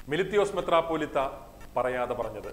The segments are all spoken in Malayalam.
മിലിത്തിയോസ് മെത്രാപ്പോലിത്ത പറയാതെ പറഞ്ഞത്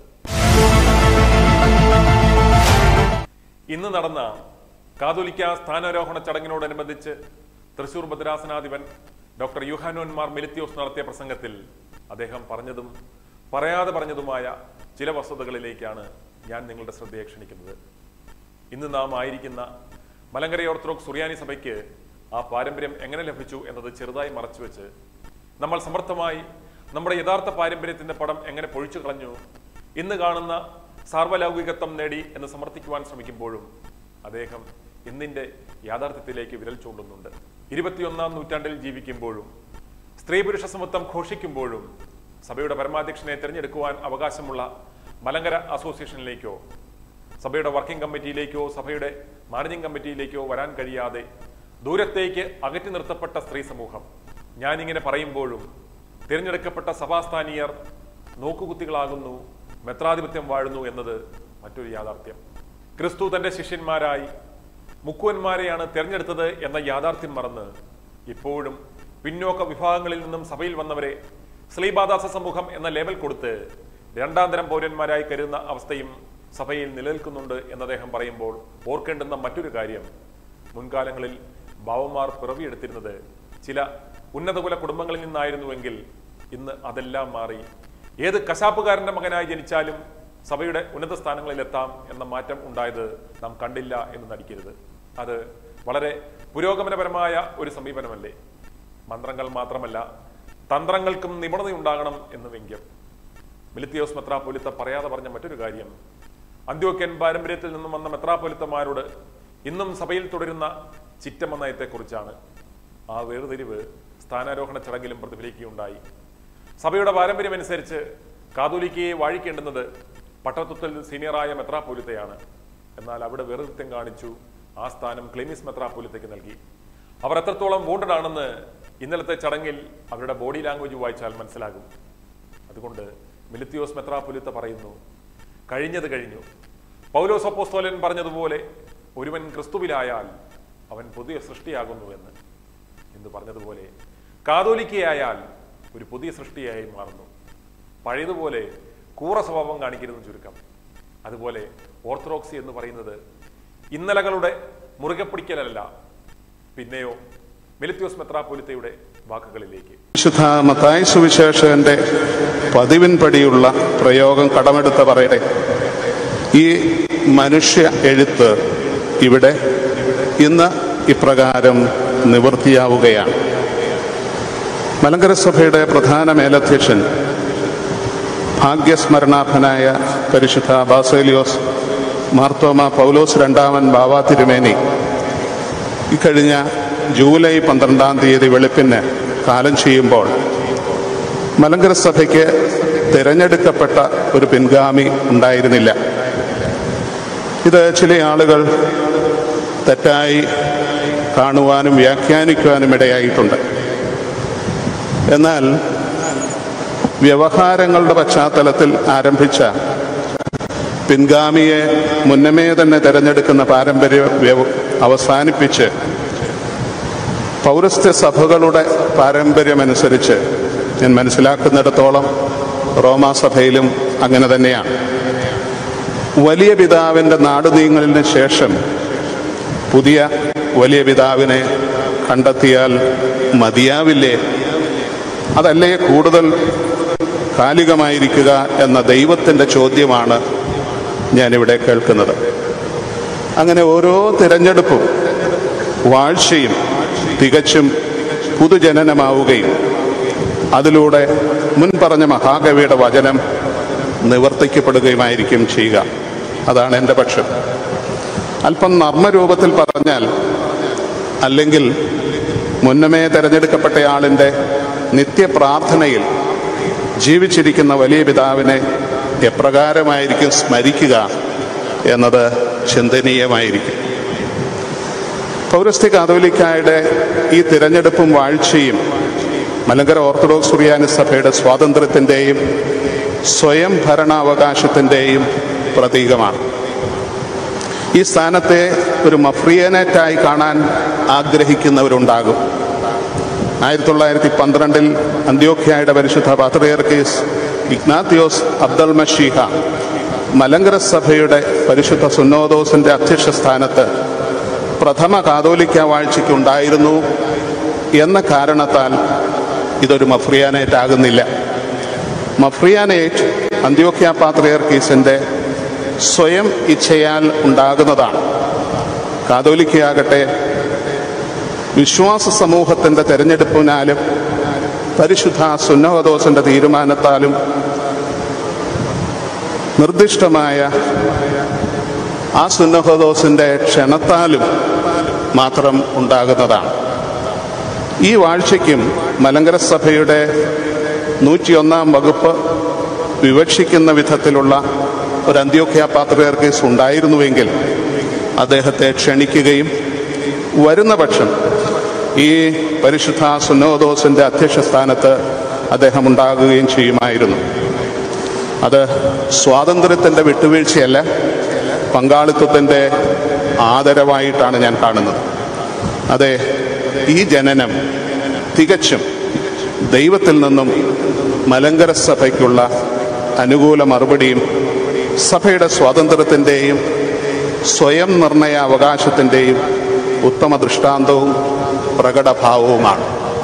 ഇന്ന് നടന്ന കാതോലിക്ക സ്ഥാനാരോഹണ ചടങ്ങിനോടനുബന്ധിച്ച് തൃശൂർ ഭദ്രാസനാധിപൻ ഡോക്ടർ യുഹാനോൻ മാർ മിലിത്തിയോസ് നടത്തിയ പ്രസംഗത്തിൽ അദ്ദേഹം പറഞ്ഞതും പറയാതെ പറഞ്ഞതുമായ ചില വസ്തുതകളിലേക്കാണ് ഞാൻ നിങ്ങളുടെ ശ്രദ്ധയെ ക്ഷണിക്കുന്നത് ഇന്ന് നാം ആയിരിക്കുന്ന മലങ്കര ഓർത്തഡോക്സ് സുറിയാനി സഭയ്ക്ക് ആ പാരമ്പര്യം എങ്ങനെ ലഭിച്ചു എന്നത് ചെറുതായി മറച്ചുവെച്ച് നമ്മൾ സമർത്ഥമായി നമ്മുടെ യഥാർത്ഥ പാരമ്പര്യത്തിന്റെ പടം എങ്ങനെ പൊഴിച്ചു കളഞ്ഞു ഇന്ന് കാണുന്ന സാർവലൗകികത്വം നേടി എന്ന് സമർത്ഥിക്കുവാൻ ശ്രമിക്കുമ്പോഴും അദ്ദേഹം ഇന്നിന്റെ യാഥാർത്ഥ്യത്തിലേക്ക് വിരൽ ചൂണ്ടുന്നുണ്ട് ഇരുപത്തിയൊന്നാം നൂറ്റാണ്ടിൽ ജീവിക്കുമ്പോഴും സ്ത്രീ പുരുഷ സമത്വം ഘോഷിക്കുമ്പോഴും സഭയുടെ പരമാധ്യക്ഷനെ തിരഞ്ഞെടുക്കുവാൻ അവകാശമുള്ള മലങ്കര അസോസിയേഷനിലേക്കോ സഭയുടെ വർക്കിംഗ് കമ്മിറ്റിയിലേക്കോ സഭയുടെ മാനേജിംഗ് കമ്മിറ്റിയിലേക്കോ വരാൻ കഴിയാതെ ദൂരത്തേക്ക് അകറ്റി നിർത്തപ്പെട്ട സ്ത്രീ സമൂഹം ഞാനിങ്ങനെ പറയുമ്പോഴും തിരഞ്ഞെടുക്കപ്പെട്ട സഭാസ്ഥാനീയർ നോക്കുകുത്തികളാകുന്നു മെത്രാധിപത്യം വാഴുന്നു എന്നത് മറ്റൊരു യാഥാർത്ഥ്യം ക്രിസ്തു തന്റെ ശിഷ്യന്മാരായി മുക്കുവന്മാരെയാണ് തിരഞ്ഞെടുത്തത് എന്ന യാഥാർത്ഥ്യം മറന്ന് ഇപ്പോഴും പിന്നോക്ക വിഭാഗങ്ങളിൽ നിന്നും സഭയിൽ വന്നവരെ ശ്രീബാദാസ സമൂഹം എന്ന ലേബൽ കൊടുത്ത് രണ്ടാം തരം പൗരന്മാരായി കരുതുന്ന അവസ്ഥയും സഭയിൽ നിലനിൽക്കുന്നുണ്ട് എന്ന് അദ്ദേഹം പറയുമ്പോൾ ഓർക്കേണ്ടുന്ന മറ്റൊരു കാര്യം മുൻകാലങ്ങളിൽ ബാവന്മാർ പിറവിയെടുത്തിരുന്നത് ചില ഉന്നതകുല കുടുംബങ്ങളിൽ നിന്നായിരുന്നുവെങ്കിൽ ഇന്ന് അതെല്ലാം മാറി ഏത് കശാപ്പുകാരന്റെ മകനായി ജനിച്ചാലും സഭയുടെ ഉന്നത സ്ഥാനങ്ങളിൽ എത്താം എന്ന മാറ്റം ഉണ്ടായത് നാം കണ്ടില്ല എന്ന് നടിക്കരുത് അത് വളരെ പുരോഗമനപരമായ ഒരു സമീപനമല്ലേ മന്ത്രങ്ങൾ മാത്രമല്ല തന്ത്രങ്ങൾക്കും നിപുണതയുണ്ടാകണം എന്ന് വ്യംഗ്യം മിലിത്തിയോസ് മെത്രാപ്പൊലിത്ത പറയാതെ പറഞ്ഞ മറ്റൊരു കാര്യം അന്ത്യോക്യൻ പാരമ്പര്യത്തിൽ നിന്നും വന്ന മെത്രാപ്പൊലിത്തമാരോട് ഇന്നും സഭയിൽ തുടരുന്ന ചിറ്റമ്മ നയത്തെക്കുറിച്ചാണ് ആ വേർതിരിവ് സ്ഥാനാരോഹണ ചടങ്ങിലും പ്രതിഫലിക്കുകയുണ്ടായി സഭയുടെ പാരമ്പര്യമനുസരിച്ച് കാതോലിക്കയെ വാഴിക്കേണ്ടുന്നത് പട്ടത്വത്തിൽ സീനിയറായ മെത്രാപ്പൊലിത്തയാണ് എന്നാൽ അവിടെ വേർതിരിത്വം കാണിച്ചു ആ സ്ഥാനം ക്ലെമിസ് മെത്രാപ്പൊലിത്തയ്ക്ക് നൽകി അവർ എത്രത്തോളം wounded ആണെന്ന് ഇന്നലത്തെ ചടങ്ങിൽ അവരുടെ ബോഡി ലാംഗ്വേജ് വായിച്ചാൽ മനസ്സിലാകും അതുകൊണ്ട് മിലിത്തിയോസ് മെത്രാപ്പൊലിത്ത പറയുന്നു കഴിഞ്ഞത് കഴിഞ്ഞു പൗലോസ് അപ്പോസ്തോലൻ പറഞ്ഞതുപോലെ ഒരുവൻ ക്രിസ്തുവിലായാൽ അവൻ പുതിയ സൃഷ്ടിയാകുന്നു എന്ന് എന്ന് പറഞ്ഞതുപോലെ കാതോലിക്കയായാൽ ഒരു പുതിയ സൃഷ്ടിയായി മാറുന്നു പഴയതുപോലെ കൂറ സ്വഭാവം കാണിക്കരുതെന്ന് ചുരുക്കം അതുപോലെ ഓർത്തഡോക്സി എന്ന് പറയുന്നത് ഇന്നലകളുടെ മുറുകെ പിടിക്കലല്ല പിന്നെയോ മെലിത്യോസ് മെത്രാപ്പൊലിത്തയുടെ വാക്കുകളിലേക്ക് വിശുദ്ധ മത്തായി സുവിശേഷകന്റെ പതിവിൻപടിയുള്ള പ്രയോഗം കടമെടുത്ത് പറയട്ടെ ഈ മനുഷ്യ എഴുത്ത് ഇവിടെ ഇന്ന് ഇപ്രകാരം നിവൃത്തിയാവുകയാണ് മലങ്കര സഭയുടെ പ്രധാന മേലധ്യക്ഷൻ ഭാഗ്യസ്മരണാർഹനായ പരിശുദ്ധ ബാസേലിയോസ് മാർത്തോമ പൗലോസ് രണ്ടാമൻ ബാവാ തിരുമേനി ഇക്കഴിഞ്ഞ ജൂലൈ പന്ത്രണ്ടാം തീയതി വെളുപ്പിന് കാലം ചെയ്യുമ്പോൾ മലങ്കര സഭയ്ക്ക് തിരഞ്ഞെടുക്കപ്പെട്ട ഒരു പിൻഗാമി ഉണ്ടായിരുന്നില്ല ഇത് ചില ആളുകൾ തെറ്റായി കാണുവാനും വ്യാഖ്യാനിക്കുവാനും ഇടയായിട്ടുണ്ട് എന്നാൽ വ്യവഹാരങ്ങളുടെ പശ്ചാത്തലത്തിൽ ആരംഭിച്ച പിൻഗാമിയെ മുന്നമേ തന്നെ തിരഞ്ഞെടുക്കുന്ന പാരമ്പര്യ വ്യവ- അവസാനിപ്പിച്ച് പൗരസ്ത്യ സഭകളുടെ പാരമ്പര്യമനുസരിച്ച് ഞാൻ മനസ്സിലാക്കുന്നിടത്തോളം റോമാ സഭയിലും അങ്ങനെ തന്നെയാണ് വലിയ പിതാവിൻ്റെ നാടുനീങ്ങലിന് ശേഷം പുതിയ വലിയ പിതാവിനെ കണ്ടെത്തിയാൽ മതിയാവില്ലേ അതല്ലേ കൂടുതൽ കാലികമായിരിക്കുക എന്ന ദൈവത്തിൻ്റെ ചോദ്യമാണ് ഞാനിവിടെ കേൾക്കുന്നത് അങ്ങനെ ഓരോ തിരഞ്ഞെടുപ്പും വാഴ്ചയും തികച്ചും പുതുജനനമാവുകയും അതിലൂടെ മുൻ പറഞ്ഞ മഹാകവിയുടെ വചനം നിവർത്തിക്കപ്പെടുകയുമായിരിക്കും ചെയ്യുക അതാണ് എൻ്റെ പക്ഷം അല്പം നർമ്മരൂപത്തിൽ പറഞ്ഞാൽ അല്ലെങ്കിൽ മുന്നമേ തിരഞ്ഞെടുക്കപ്പെട്ടയാളിൻ്റെ നിത്യപ്രാർത്ഥനയിൽ ജീവിച്ചിരിക്കുന്ന വലിയ പിതാവിനെ എപ്രകാരമായിരിക്കും സ്മരിക്കുക എന്നത് ചിന്തനീയമായിരിക്കും പൗരസ്ത്യ കാതോലിക്കായുടെ ഈ തിരഞ്ഞെടുപ്പും വാഴ്ചയും മലങ്കര ഓർത്തഡോക്സ് സുറിയാനി സഭയുടെ സ്വാതന്ത്ര്യത്തിൻ്റെയും സ്വയം ഭരണാവകാശത്തിൻ്റെയും പ്രതീകമാണ് ഈ സ്ഥാനത്തെ ഒരു മഫ്രിയനറ്റായി കാണാൻ ആഗ്രഹിക്കുന്നവരുണ്ടാകും ആയിരത്തി തൊള്ളായിരത്തി പന്ത്രണ്ടിൽ അന്ത്യോഖ്യയുടെ പരിശുദ്ധ പാത്രിയർക്കീസ് ഇഗ്നാത്തിയോസ് അബ്ദൽ മഷീഹ മലങ്കര സഭയുടെ പരിശുദ്ധ സുന്നോദോസിന്റെ അധ്യക്ഷ സ്ഥാനത്ത് പ്രഥമ കാതോലിക്ക വാഴ്ചയ്ക്ക് ഉണ്ടായിരുന്നു എന്ന കാരണത്താൽ ഇതൊരു മഫ്രിയാനേറ്റ് ആകുന്നില്ല മഫ്രിയാനേറ്റ് അന്ത്യോഖ്യ പാത്രിയർക്കീസിന്റെ സ്വയം ഇച്ഛയാൽ ഉണ്ടാകുന്നതാണ് കാതോലിക്കയാകട്ടെ വിശ്വാസ സമൂഹത്തിന്റെ തെരഞ്ഞെടുപ്പിനാലും പരിശുദ്ധ സുന്നഹദോസിന്റെ തീരുമാനത്താലും നിർദ്ദിഷ്ടമായ ആ സുന്നഹദോസിന്റെ ക്ഷണത്താലും മാത്രം ഉണ്ടാകുന്നതാണ് ഈ വാഴ്ചയ്ക്കും മലങ്കര സഭയുടെ നൂറ്റിയൊന്നാം വകുപ്പ് വിവക്ഷിക്കുന്ന വിധത്തിലുള്ള ഒരു അന്ത്യോഖ്യ പാത്രിയർക്കേസ് ഉണ്ടായിരുന്നുവെങ്കിൽ അദ്ദേഹത്തെ ക്ഷണിക്കുകയും വരുന്ന പക്ഷം ഈ പരിശുദ്ധ സുന്നോദോസിന്റെ അധ്യക്ഷ സ്ഥാനത്ത് അദ്ദേഹം ഉണ്ടാകുകയും ചെയ്യുമായിരുന്നു അത് സ്വാതന്ത്ര്യത്തിന്റെ വിട്ടുവീഴ്ചയല്ല പങ്കാളിത്തത്തിന്റെ ആദരവായിട്ടാണ് ഞാൻ കാണുന്നത് അതെ ഈ ജനനം തികച്ചും ദൈവത്തിൽ നിന്നും മലങ്കര സഭയ്ക്കുള്ള അനുകൂല മറുപടിയും സഭയുടെ സ്വാതന്ത്ര്യത്തിൻ്റെയും സ്വയം നിർണയ അവകാശത്തിൻ്റെയും ഉത്തമ ദൃഷ്ടാന്തവും പ്രകടഭാവവുമാണ്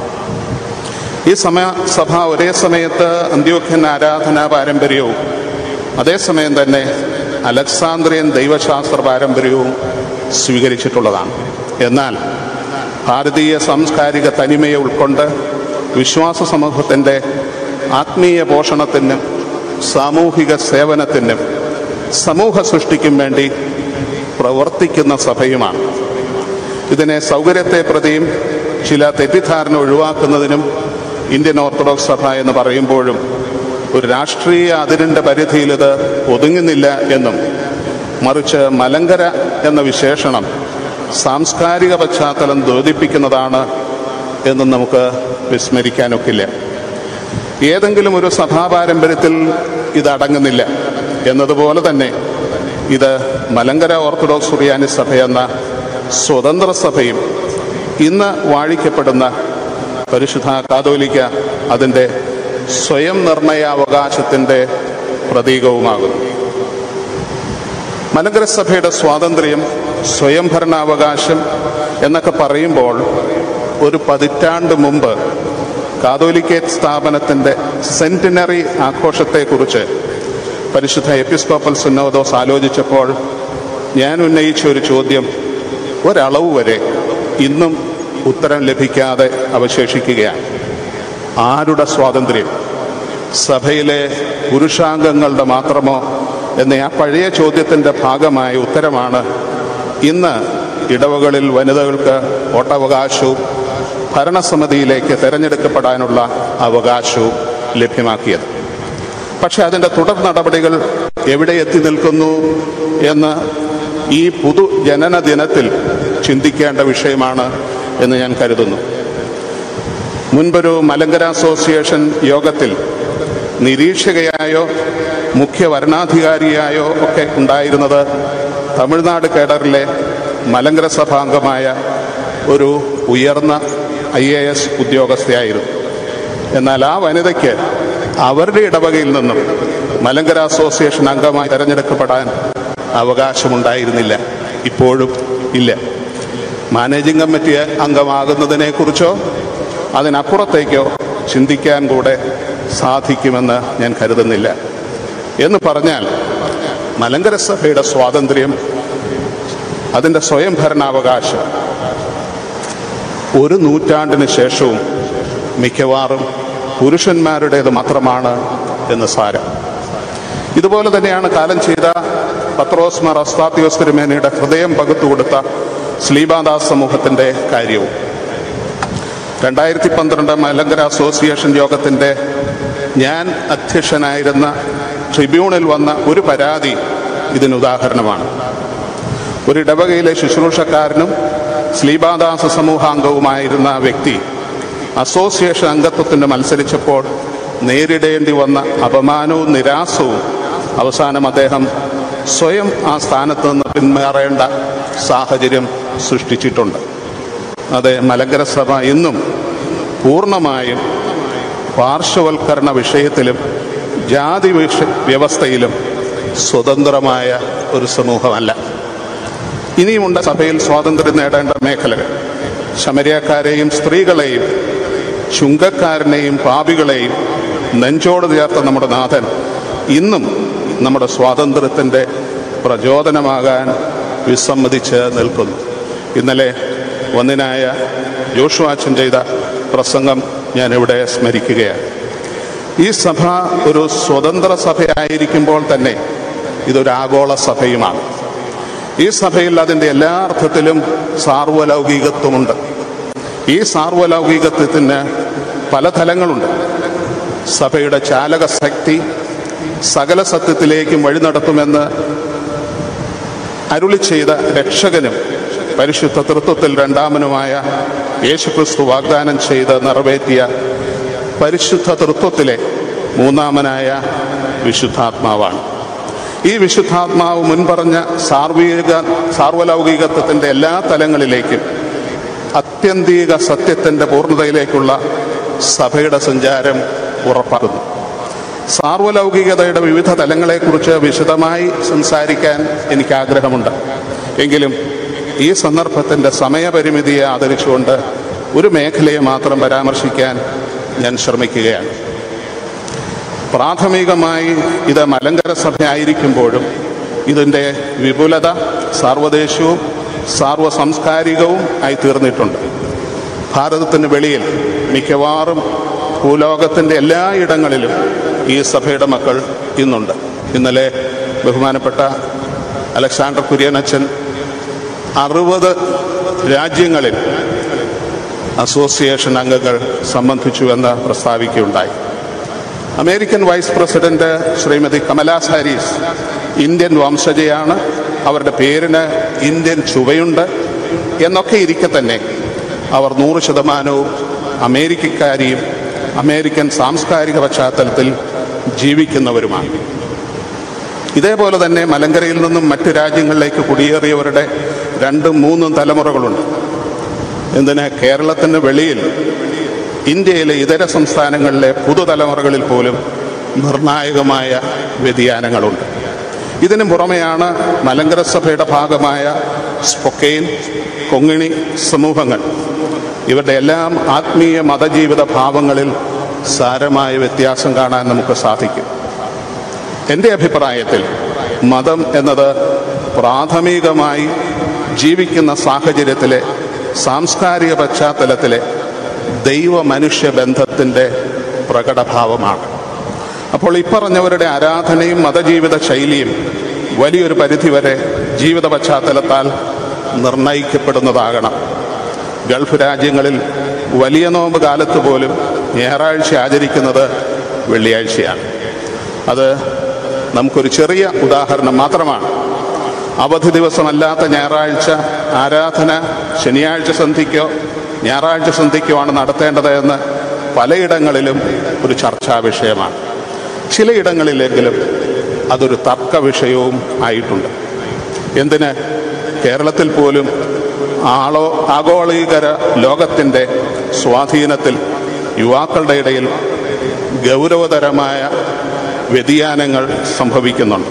ഈ സമയ സഭ ഒരേ സമയത്ത് അന്ത്യോഖ്യൻ ആരാധനാ പാരമ്പര്യവും അതേസമയം തന്നെ അലക്സാന്ദ്രിയൻ ദൈവശാസ്ത്ര പാരമ്പര്യവും സ്വീകരിച്ചിട്ടുള്ളതാണ് എന്നാൽ ഭാരതീയ സാംസ്കാരിക തനിമയെ ഉൾക്കൊണ്ട് വിശ്വാസ സമൂഹത്തിൻ്റെ ആത്മീയ പോഷണത്തിനും സാമൂഹിക സേവനത്തിനും സമൂഹ സൃഷ്ടിക്കും വേണ്ടി പ്രവർത്തിക്കുന്ന സഭയുമാണ് ഇതിനെ സൗകര്യത്തെ പ്രതിയും ചില തെറ്റിദ്ധാരണ ഒഴിവാക്കുന്നതിനും ഇന്ത്യൻ ഓർത്തഡോക്സ് സഭ എന്ന് പറയുമ്പോഴും ഒരു രാഷ്ട്രീയ അതിരിൻ്റെ പരിധിയിൽ ഇത് ഒതുങ്ങുന്നില്ല എന്നും മറിച്ച് മലങ്കര എന്ന വിശേഷണം സാംസ്കാരിക പശ്ചാത്തലം ദ്യോതിപ്പിക്കുന്നതാണ് എന്നും നമുക്ക് വിസ്മരിക്കാനൊക്കില്ല ഏതെങ്കിലും ഒരു സഭാ പാരമ്പര്യത്തിൽ ഇത് അടങ്ങുന്നില്ല എന്നതുപോലെ തന്നെ ഇത് മലങ്കര ഓർത്തഡോക്സ് സുറിയാനി സഭയെന്ന സ്വതന്ത്ര സഭയും ഇന്ന് വാഴിക്കപ്പെടുന്ന പരിശുദ്ധ കാതോലിക്ക അതിൻ്റെ സ്വയം നിർണയാവകാശത്തിൻ്റെ പ്രതീകവുമാകുന്നു മലങ്കര സഭയുടെ സ്വാതന്ത്ര്യം സ്വയം ഭരണാവകാശം എന്നൊക്കെ പറയുമ്പോൾ ഒരു പതിറ്റാണ്ട് മുമ്പ് കാതോലിക്കേറ്റ് സ്ഥാപനത്തിൻ്റെ സെന്റിനറി ആഘോഷത്തെക്കുറിച്ച് പരിശുദ്ധ എപ്പിസ്കോപ്പൽ സുന്നോദോസ് ആലോചിച്ചപ്പോൾ ഞാൻ ഉന്നയിച്ച ഒരു ചോദ്യം ഒരളവ് വരെ ഇന്നും ഉത്തരം ലഭിക്കാതെ അവശേഷിക്കുകയാണ് ആരുടെ സ്വാതന്ത്ര്യം സഭയിലെ പുരുഷാംഗങ്ങളുടെ മാത്രമോ എന്ന ആ പഴയ ചോദ്യത്തിൻ്റെ ഭാഗമായ ഉത്തരമാണ് ഇന്ന് ഇടവകളിൽ വനിതകൾക്ക് വോട്ടവകാശവും ഭരണസമിതിയിലേക്ക് തിരഞ്ഞെടുക്കപ്പെടാനുള്ള അവകാശവും ലഭ്യമാക്കിയത് പക്ഷെ അതിൻ്റെ തുടർ നടപടികൾ എവിടെ എത്തി നിൽക്കുന്നു എന്ന് ഈ പുതു ജനന ദിനത്തിൽ ചിന്തിക്കേണ്ട വിഷയമാണ് എന്ന് ഞാൻ കരുതുന്നു മുൻപൊരു മലങ്കര അസോസിയേഷൻ യോഗത്തിൽ നിരീക്ഷകയായോ മുഖ്യ വരണാധികാരിയായോ ഒക്കെ ഉണ്ടായിരുന്നത് തമിഴ്നാട് കേഡറിലെ മലങ്കര സഭാംഗമായ ഒരു ഉയർന്ന ഐ എ എസ് ഉദ്യോഗസ്ഥയായിരുന്നു എന്നാൽ ആ വനിതയ്ക്ക് അവരുടെ ഇടവകയിൽ നിന്നും മലങ്കര അസോസിയേഷൻ അംഗമായി തിരഞ്ഞെടുക്കപ്പെടാൻ അവകാശമുണ്ടായിരുന്നില്ല ഇപ്പോഴും ഇല്ല മാനേജിംഗ് കമ്മിറ്റി അംഗമാകുന്നതിനെക്കുറിച്ചോ അതിനപ്പുറത്തേക്കോ ചിന്തിക്കാൻ കൂടെ സാധിക്കുമെന്ന് ഞാൻ കരുതുന്നില്ല എന്ന് പറഞ്ഞാൽ മലങ്കര സഭയുടെ സ്വാതന്ത്ര്യം അതിൻ്റെ സ്വയം ഭരണാവകാശം ഒരു നൂറ്റാണ്ടിന് ശേഷവും മിക്കവാറും പുരുഷന്മാരുടേത് മാത്രമാണ് എന്ന് സാരം ഇതുപോലെ തന്നെയാണ് കാലം ചെയ്ത പത്രോസ് മാർ അസ്താത്യോസ് തിരുമേനയുടെ ഹൃദയം പകുത്തു കൊടുത്ത സ്ലീബാദാസ് സമൂഹത്തിൻ്റെ കാര്യവും രണ്ടായിരത്തി പന്ത്രണ്ട് മലങ്കര അസോസിയേഷൻ യോഗത്തിൻ്റെ ഞാൻ അധ്യക്ഷനായിരുന്ന ട്രിബ്യൂണിൽ വന്ന ഒരു പരാതി ഇതിന് ഉദാഹരണമാണ് ഒരു ഇടവകയിലെ ശുശ്രൂഷക്കാരനും സ്ലീബാദാസ സമൂഹാംഗവുമായിരുന്ന വ്യക്തി അസോസിയേഷൻ അംഗത്വത്തിന് മത്സരിച്ചപ്പോൾ നേരിടേണ്ടി വന്ന അപമാനവും നിരാസവും അവസാനം അദ്ദേഹം സ്വയം ആ സ്ഥാനത്ത് നിന്ന് പിന്മാറേണ്ട സാഹചര്യം സൃഷ്ടിച്ചിട്ടുണ്ട് അതെ മലങ്കര സഭ ഇന്നും പൂർണ്ണമായും പാർശ്വവൽക്കരണ വിഷയത്തിലും ജാതി വിഷ വ്യവസ്ഥയിലും സ്വതന്ത്രമായ ഒരു സമൂഹമല്ല ഇനിയുമുണ്ട് സഭയിൽ സ്വാതന്ത്ര്യം നേടേണ്ട മേഖലകൾ ശമരിയക്കാരെയും സ്ത്രീകളെയും ചുങ്കക്കാരനെയും പാപികളെയും നെഞ്ചോട് ചേർത്ത നമ്മുടെ നാഥൻ ഇന്നും നമ്മുടെ സ്വാതന്ത്ര്യത്തിൻ്റെ പ്രചോദനമാകാൻ വിസമ്മതിച്ച് നിൽക്കുന്നു ഇന്നലെ ഒന്നിനായ ജോഷുവാച്ചൻ ചെയ്ത പ്രസംഗം ഞാനിവിടെ സ്മരിക്കുകയാണ് ഈ സഭ ഒരു സ്വതന്ത്ര സഭയായിരിക്കുമ്പോൾ തന്നെ ഇതൊരു ആഗോള സഭയുമാണ് ഈ സഭയിൽ അതിൻ്റെ എല്ലാ അർത്ഥത്തിലും സാർവലൗകികത്വമുണ്ട് ഈ സാർവലൗകികത്വത്തിന് പല തലങ്ങളുണ്ട് സഭയുടെ ചാലക ശക്തി സകല സത്യത്തിലേക്കും വഴി നടത്തുമെന്ന് അരുളി ചെയ്ത രക്ഷകനും പരിശുദ്ധ തൃത്വത്തിൽ രണ്ടാമനുമായ യേശുക്രിസ്തു വാഗ്ദാനം ചെയ്ത് നിറവേറ്റിയ പരിശുദ്ധ തൃത്വത്തിലെ മൂന്നാമനായ വിശുദ്ധാത്മാവാണ് ഈ വിശുദ്ധാത്മാവ് മുൻപറഞ്ഞ സാർവിക സാർവലൗകികത്വത്തിൻ്റെ എല്ലാ തലങ്ങളിലേക്കും അത്യന്തിക സത്യത്തിൻ്റെ പൂർണ്ണതയിലേക്കുള്ള സഭയുടെ സഞ്ചാരം ഉറപ്പാക്കുന്നു സാർവലൗകികതയുടെ വിവിധ തലങ്ങളെക്കുറിച്ച് വിശദമായി സംസാരിക്കാൻ എനിക്ക് ആഗ്രഹമുണ്ട് എങ്കിലും ഈ സന്ദർഭത്തിൻ്റെ സമയപരിമിതിയെ ആദരിച്ചുകൊണ്ട് ഒരു മേഖലയെ മാത്രം പരാമർശിക്കാൻ ഞാൻ ശ്രമിക്കുകയാണ് പ്രാഥമികമായി ഇത് മലങ്കര സഭയായിരിക്കുമ്പോഴും ഇതിൻ്റെ വിപുലത സാർവദേശവും സാർവ സാംസ്കാരികവും ആയി തീർന്നിട്ടുണ്ട് ഭാരതത്തിന് വെളിയിൽ മിക്കവാറും ഭൂലോകത്തിൻ്റെ എല്ലാ ഇടങ്ങളിലും ഈ സഭയുടെ മക്കൾ ഇന്നുണ്ട് ഇന്നലെ ബഹുമാനപ്പെട്ട അലക്സാണ്ടർ കുര്യനച്ചൻ അറുപത് രാജ്യങ്ങളിൽ അസോസിയേഷൻ അംഗങ്ങൾ സംബന്ധിച്ചുവെന്ന് പ്രസ്താവിക്കുകയുണ്ടായി American vice president Shrimati Kamala Harris Indian വംശജയാണ് അവരുടെ പേരിന് ഇന്ത്യൻ ചുവയുണ്ട് എന്നൊക്കെ ഇരിക്കെ തന്നെ അവർ നൂറ് ശതമാനവും അമേരിക്കക്കാരിയും അമേരിക്കൻ സാംസ്കാരിക പശ്ചാത്തലത്തിൽ ജീവിക്കുന്നവരുമാണ് ഇതേപോലെ തന്നെ മലങ്കരയിൽ നിന്നും മറ്റ് രാജ്യങ്ങളിലേക്ക് കുടിയേറിയവരുടെ രണ്ടും മൂന്നും തലമുറകളുണ്ട് എന്തിന് കേരളത്തിന് വെളിയിൽ ഇന്ത്യയിലെ ഇതര സംസ്ഥാനങ്ങളിലെ പുതുതലമുറകളിൽ പോലും നിർണായകമായ വ്യതിയാനങ്ങളുണ്ട് ഇതിനു പുറമെയാണ് മലങ്കര സഭയുടെ ഭാഗമായ സ്പൊക്കെയിൻ കൊങ്ങിണി സമൂഹങ്ങൾ ഇവരുടെ എല്ലാം ആത്മീയ മതജീവിത ഭാവങ്ങളിൽ സാരമായ വ്യത്യാസം കാണാൻ നമുക്ക് സാധിക്കും എൻ്റെ അഭിപ്രായത്തിൽ മതം എന്നത് പ്രാഥമികമായി ജീവിക്കുന്ന സാഹചര്യത്തിലെ സാംസ്കാരിക പശ്ചാത്തലത്തിലെ ദൈവ മനുഷ്യ ബന്ധത്തിൻ്റെ പ്രകടഭാവമാണ് അപ്പോൾ ഇപ്പറഞ്ഞവരുടെ ആരാധനയും മതജീവിത ശൈലിയും വലിയൊരു പരിധിവരെ ജീവിത പശ്ചാത്തലത്താൽ നിർണയിക്കപ്പെടുന്നതാകണം ഗൾഫ് രാജ്യങ്ങളിൽ വലിയ നോമ്പ് കാലത്ത് പോലും ഞായറാഴ്ച ആചരിക്കുന്നത് വെള്ളിയാഴ്ചയാണ് അത് നമുക്കൊരു ചെറിയ ഉദാഹരണം മാത്രമാണ് അവധി ദിവസമല്ലാത്ത ഞായറാഴ്ച ആരാധന ശനിയാഴ്ച സന്ധിക്കോ ഞായറാഴ്ച സന്ധിക്കോ ആണ് നടത്തേണ്ടത് എന്ന് പലയിടങ്ങളിലും ഒരു ചർച്ചാ വിഷയമാണ് ചിലയിടങ്ങളിലെങ്കിലും അതൊരു തർക്ക വിഷയവും ആയിട്ടുണ്ട് എന്തിന് കേരളത്തിൽ പോലും ആളോ ആഗോളീകര ലോകത്തിൻ്റെ സ്വാധീനത്തിൽ യുവാക്കളുടെ ഇടയിൽ ഗൗരവതരമായ വ്യതിയാനങ്ങൾ സംഭവിക്കുന്നുണ്ട്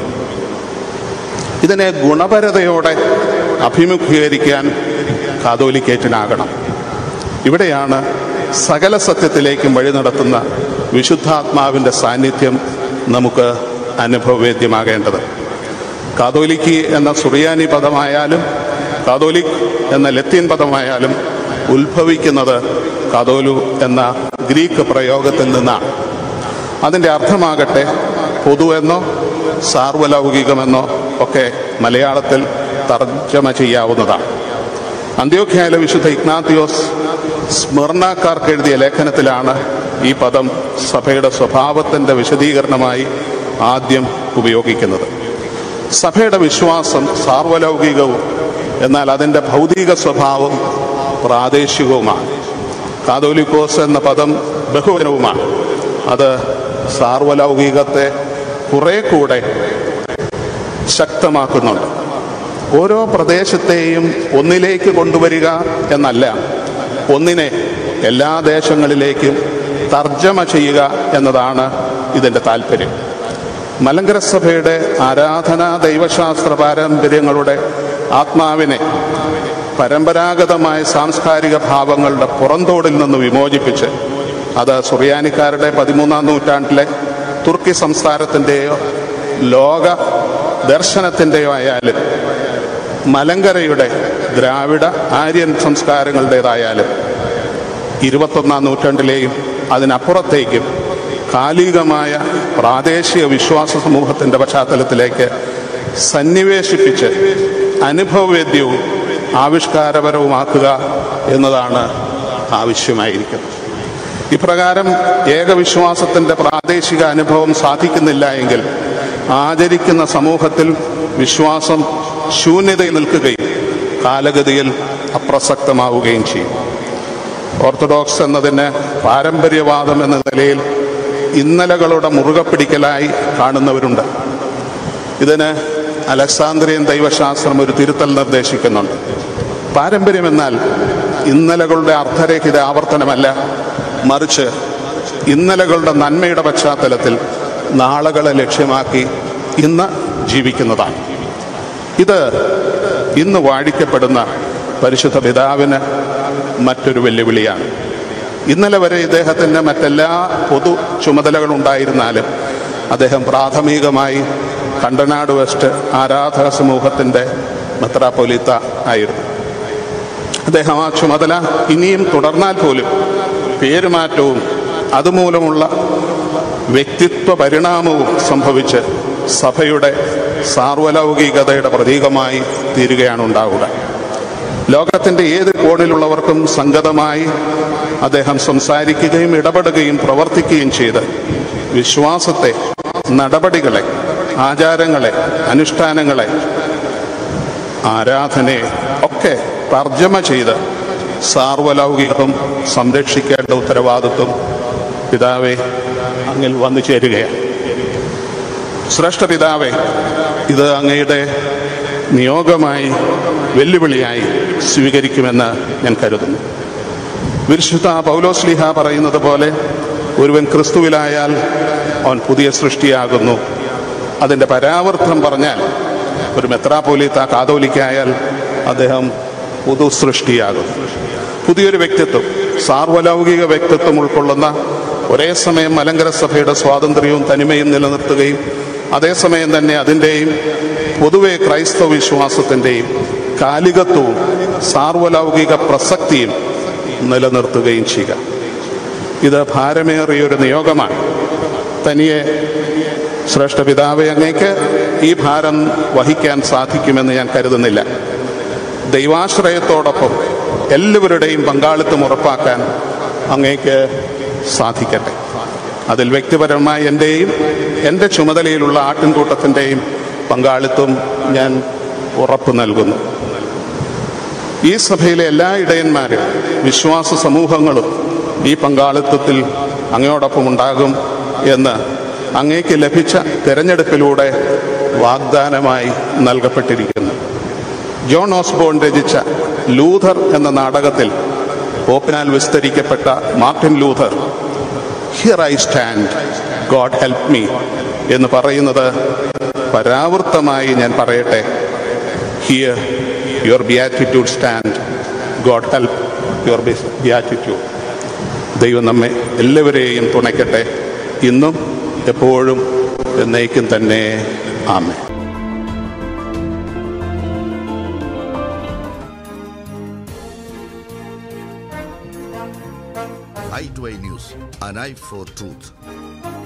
ഇതിനെ ഗുണപരതയോടെ അഭിമുഖീകരിക്കാൻ കാതോലിക്കേറ്റിനാകണം ഇവിടെയാണ് സകല സത്യത്തിലേക്കും വഴി നടത്തുന്ന വിശുദ്ധാത്മാവിൻ്റെ സാന്നിധ്യം നമുക്ക് അനുഭവവേദ്യമാകേണ്ടത് കാതോലിക്ക് എന്ന സുറിയാനി പദമായാലും കാതോലിക് എന്ന ലത്തീൻ പദമായാലും ഉത്ഭവിക്കുന്നത് കാതോലു എന്ന ഗ്രീക്ക് പ്രയോഗത്തിൽ നിന്നാണ് അതിൻ്റെ അർത്ഥമാകട്ടെ പൊതുവെന്നോ സാർവലൗകികമെന്നോ ഒക്കെ മലയാളത്തിൽ തർജ്ജമ ചെയ്യാവുന്നതാണ് അന്ത്യോഖ്യയിലെ വിശുദ്ധ ഇഗ്നാത്തിയോസ് സ്മരണക്കാർക്ക് എഴുതിയ ലേഖനത്തിലാണ് ഈ പദം സഭയുടെ സ്വഭാവത്തിൻ്റെ വിശദീകരണമായി ആദ്യം ഉപയോഗിക്കുന്നത് സഭയുടെ വിശ്വാസം സാർവലൗകികവും എന്നാൽ അതിൻ്റെ ഭൗതിക സ്വഭാവം പ്രാദേശികവുമാണ് കാതോലിക്കോസ് എന്ന പദം ബഹുവനവുമാണ് അത് സാർവലൗകികത്തെ കുറെ കൂടെ ശക്തമാക്കുന്നുണ്ട് ഓരോ പ്രദേശത്തെയും ഒന്നിലേക്ക് കൊണ്ടുവരിക എന്നല്ല ഒന്നിനെ എല്ലാ ദേശങ്ങളിലേക്കും തർജ്ജമ ചെയ്യുക എന്നതാണ് ഇതിൻ്റെ താല്പര്യം മലങ്കര സഭയുടെ ആരാധനാ ദൈവശാസ്ത്ര പാരമ്പര്യങ്ങളുടെ ആത്മാവിനെ പരമ്പരാഗതമായ സാംസ്കാരിക ഭാവങ്ങളുടെ പുറന്തോടിൽ നിന്ന് വിമോചിപ്പിച്ച് അത് സുറിയാനിക്കാരുടെ പതിമൂന്നാം നൂറ്റാണ്ടിലെ തുർക്കി സംസ്കാരത്തിൻ്റെയോ ലോക ദർശനത്തിൻ്റെയോ ആയാലും മലങ്കരയുടെ ദ്രാവിഡ ആര്യൻ സംസ്കാരങ്ങളുടേതായാലും ഇരുപത്തൊന്നാം നൂറ്റാണ്ടിലെയും അതിനപ്പുറത്തേക്കും കാലികമായ പ്രാദേശിക വിശ്വാസ സമൂഹത്തിൻ്റെ പശ്ചാത്തലത്തിലേക്ക് സന്നിവേശിപ്പിച്ച് അനുഭവവേദ്യവും ആവിഷ്കാരപരവുമാക്കുക എന്നതാണ് ആവശ്യമായിരിക്കുന്നത് ഇപ്രകാരം ഏകവിശ്വാസത്തിൻ്റെ പ്രാദേശിക അനുഭവം സാധിക്കുന്നില്ല എങ്കിൽ ആചരിക്കുന്ന സമൂഹത്തിൽ വിശ്വാസം ശൂന്യതയിൽ നിൽക്കുകയും കാലഗതിയിൽ അപ്രസക്തമാവുകയും ചെയ്യും ഓർത്തഡോക്സ് എന്നതിന് പാരമ്പര്യവാദം എന്ന നിലയിൽ ഇന്നലകളുടെ മുറുകെ പിടിക്കലായി കാണുന്നവരുണ്ട് ഇതിന് അലക്സാന്ദ്രിയൻ ദൈവശാസ്ത്രം ഒരു തിരുത്തൽ നിർദ്ദേശിക്കുന്നുണ്ട് പാരമ്പര്യം എന്നാൽ ഇന്നലകളുടെ അർത്ഥരഹിത ആവർത്തനമല്ല മറിച്ച് ഇന്നലകളുടെ നന്മയുടെ പശ്ചാത്തലത്തിൽ നാളുകളെ ലക്ഷ്യമാക്കി ഇന്ന് ജീവിക്കുന്നതാണ് ഇത് ഇന്ന് വാഴിക്കപ്പെടുന്ന പരിശുദ്ധ പിതാവിന് മറ്റൊരു വെല്ലുവിളിയാണ് ഇന്നലെ വരെ ഇദ്ദേഹത്തിൻ്റെ മറ്റെല്ലാ പൊതു ചുമതലകളുണ്ടായിരുന്നാലും അദ്ദേഹം പ്രാഥമികമായി കണ്ടനാട് വെസ്റ്റ് ആരാധക സമൂഹത്തിൻ്റെ മെത്രാപ്പൊലിത്ത ആയിരുന്നു അദ്ദേഹം ആ ചുമതല ഇനിയും തുടർന്നാൽ പോലും പേരുമാറ്റവും അതുമൂലമുള്ള വ്യക്തിത്വ പരിണാമവും സംഭവിച്ച് സഭയുടെ സാർവലൗകികതയുടെ പ്രതീകമായി തീരുകയാണ് ഉണ്ടാവുക ലോകത്തിൻ്റെ ഏത് കോണിലുള്ളവർക്കും സംഗതമായി അദ്ദേഹം സംസാരിക്കുകയും ഇടപെടുകയും പ്രവർത്തിക്കുകയും ചെയ്ത് വിശ്വാസത്തെ നടപടികളെ ആചാരങ്ങളെ അനുഷ്ഠാനങ്ങളെ ആരാധനയെ ഒക്കെ തർജ്ജമ ചെയ്ത് സാർവലൗകികം സംരക്ഷിക്കേണ്ട ഉത്തരവാദിത്വം പിതാവെ അങ്ങിൽ വന്നു ചേരുകയാണ് ശ്രേഷ്ഠ പിതാവെ ഇത് അങ്ങയുടെ നിയോഗമായി വെല്ലുവിളിയായി സ്വീകരിക്കുമെന്ന് ഞാൻ കരുതുന്നു വിശുദ്ധ പൗലോസ്ലിഹ പറയുന്നത് പോലെ ഒരുവൻ ക്രിസ്തുവിലായാൽ അവൻ പുതിയ സൃഷ്ടിയാകുന്നു അതിൻ്റെ പരാവർത്തനം പറഞ്ഞാൽ ഒരു മെത്രാപോലിത്ത കാതോലിക്കായാൽ അദ്ദേഹം പുതു സൃഷ്ടിയാകും പുതിയൊരു വ്യക്തിത്വം സാർവലൗകിക വ്യക്തിത്വം ഉൾക്കൊള്ളുന്ന ഒരേ സമയം മലങ്കര സഭയുടെ സ്വാതന്ത്ര്യവും തനിമയും നിലനിർത്തുകയും അതേസമയം തന്നെ അതിൻ്റെയും പൊതുവെ ക്രൈസ്തവ വിശ്വാസത്തിൻ്റെയും കാലികത്വവും സാർവലൗകിക പ്രസക്തിയും നിലനിർത്തുകയും ചെയ്യുക ഇത് ഭാരമേറിയൊരു നിയോഗമാണ് തനിയെ ശ്രേഷ്ഠ പിതാവെ അങ്ങേക്ക് ഈ ഭാരം വഹിക്കാൻ സാധിക്കുമെന്ന് ഞാൻ കരുതുന്നില്ല ദൈവാശ്രയത്തോടൊപ്പം എല്ലാവരുടെയും പങ്കാളിത്തം ഉറപ്പാക്കാൻ അങ്ങേക്ക് സാധിക്കട്ടെ അതിൽ വ്യക്തിപരമായി എൻ്റെയും എൻ്റെ ചുമതലയിലുള്ള ആട്ടിൻകൂട്ടത്തിൻ്റെയും പങ്കാളിത്തം ഞാൻ ഉറപ്പ് നൽകുന്നു ഈ സഭയിലെ എല്ലാ ഇടയന്മാരും വിശ്വാസ സമൂഹങ്ങളും ഈ പങ്കാളിത്തത്തിൽ അങ്ങയോടൊപ്പം ഉണ്ടാകും എന്ന് അങ്ങേക്ക് ലഭിച്ച തെരഞ്ഞെടുപ്പിലൂടെ വാഗ്ദാനമായി നൽകപ്പെട്ടിരിക്കുന്നു ജോൺ ഓസ്ബോൺ രചിച്ച ലൂഥർ എന്ന നാടകത്തിൽ പോപ്പിനാൽ വിസ്തരിക്കപ്പെട്ട Martin Luther here I stand God help me എന്ന് പറയുന്നത് പരാവൃത്തമായി ഞാൻ പറയട്ടെ here your beatitude stand God help your beatitude ദൈവം നമ്മെ എല്ലാവരെയും തുണയ്ക്കട്ടെ ഇന്നും എപ്പോഴും എന്നേക്കും തന്നെ ആമേ i2i News, an eye for truth.